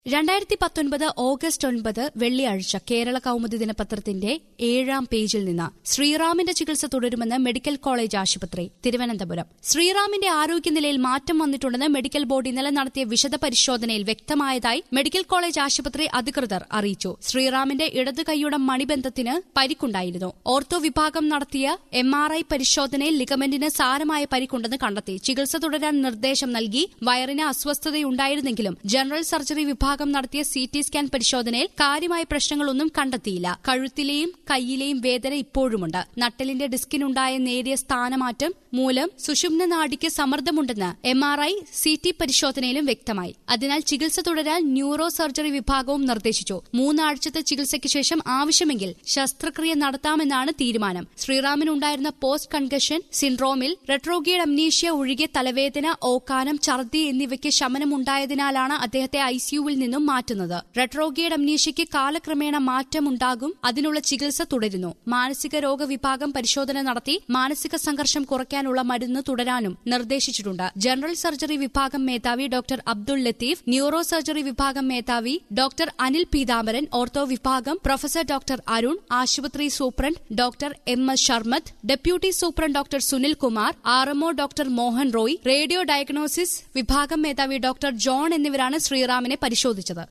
രണ്ടായിരത്തി പത്തൊൻപത് ഓഗസ്റ്റ് ഒൻപത് വെള്ളിയാഴ്ച കേരള കൌമുദി ദിനപത്രത്തിന്റെ ഏഴാം പേജിൽ നിന്ന് ശ്രീറാമിന്റെ ചികിത്സ തുടരുമെന്ന് മെഡിക്കൽ കോളേജ് ആശുപത്രി തിരുവനന്തപുരം ശ്രീറാമിന്റെ ആരോഗ്യനിലയിൽ മാറ്റം വന്നിട്ടുണ്ടെന്ന് മെഡിക്കൽ ബോർഡ് ഇന്നലെ നടത്തിയ വിശദ പരിശോധനയിൽ വ്യക്തമായതായി മെഡിക്കൽ കോളേജ് ആശുപത്രി അധികൃതർ അറിയിച്ചു ശ്രീറാമിന്റെ ഇടതു കൈയുടെ മണിബന്ധത്തിന് പരിക്കുണ്ടായിരുന്നു ഓർത്തോ വിഭാഗം നടത്തിയ എം ആർ ഐ പരിശോധനയിൽ ലിഗമെന്റിന് സാരമായ പരിക്കുണ്ടെന്ന് കണ്ടെത്തി ചികിത്സ തുടരാൻ നിർദ്ദേശം നൽകി വയറിന് അസ്വസ്ഥതയുണ്ടായിരുന്നെങ്കിലും ജനറൽ സർജറി വിഭാഗം നടത്തിയ സി ടി സ്കാൻ പരിശോധനയിൽ കാര്യമായ പ്രശ്നങ്ങളൊന്നും കണ്ടെത്തിയില്ല കഴുത്തിലെയും കൈയിലെയും വേദന ഇപ്പോഴുമുണ്ട് നട്ടലിന്റെ ഡിസ്കിനുണ്ടായ നേരിയ സ്ഥാനമാറ്റം മൂലം സുഷുമ്ന നാഡിക്ക് സമ്മർദ്ദമുണ്ടെന്ന് M R I C T പരിശോധനയിലും വ്യക്തമായി അതിനാൽ ചികിത്സ തുടരാൻ ന്യൂറോ സർജറി വിഭാഗവും നിർദ്ദേശിച്ചു മൂന്നാഴ്ചത്തെ ചികിത്സയ്ക്ക് ശേഷം ആവശ്യമെങ്കിൽ ശസ്ത്രക്രിയ നടത്താമെന്നാണ് തീരുമാനം ശ്രീറാമിനുണ്ടായിരുന്ന പോസ്റ്റ് കൺകഷൻ സിൻഡ്രോമിൽ റെട്രോഗേഡ് അമ്നീഷ്യ ഒഴികെ തലവേദന ഓക്കാനം ഛർദി എന്നിവയ്ക്ക് ശമനമുണ്ടായതിനാലാണ് അദ്ദേഹത്തെ ഐസിയുവിൽ നിന്നും മാറ്റുന്നത് റെട്രോഗേഡ് അമ്നീഷ്യയ്ക്ക് കാലക്രമേണ മാറ്റമുണ്ടാകും അതിനുള്ള ചികിത്സ തുടരുന്നു മാനസിക രോഗ വിഭാഗം പരിശോധന നടത്തി മാനസിക സംഘർഷം കുറയ്ക്കാനുള്ള മരുന്ന് തുടരാനും നിർദ്ദേശിച്ചിട്ടുണ്ട് ജനറൽ സർജറി വിഭാഗം മേധാവി doctor Abdul Latheef neuro surgery വിഭാഗം മേധാവി ഡോക്ടർ അനിൽ പീതാംബരൻ ഓർത്തോ വിഭാഗം പ്രൊഫസർ ഡോക്ടർ അരുൺ ആശുപത്രി superintendent doctor M S Sharmath deputy superintendent doctor Sunil Kumar RMO doctor Mohan Roy radio diagnosis വിഭാഗം മേധാവി ഡോക്ടർ ജോൺ എന്നിവരാണ് ശ്രീറാമിനെ പരിശോധിച്ചത്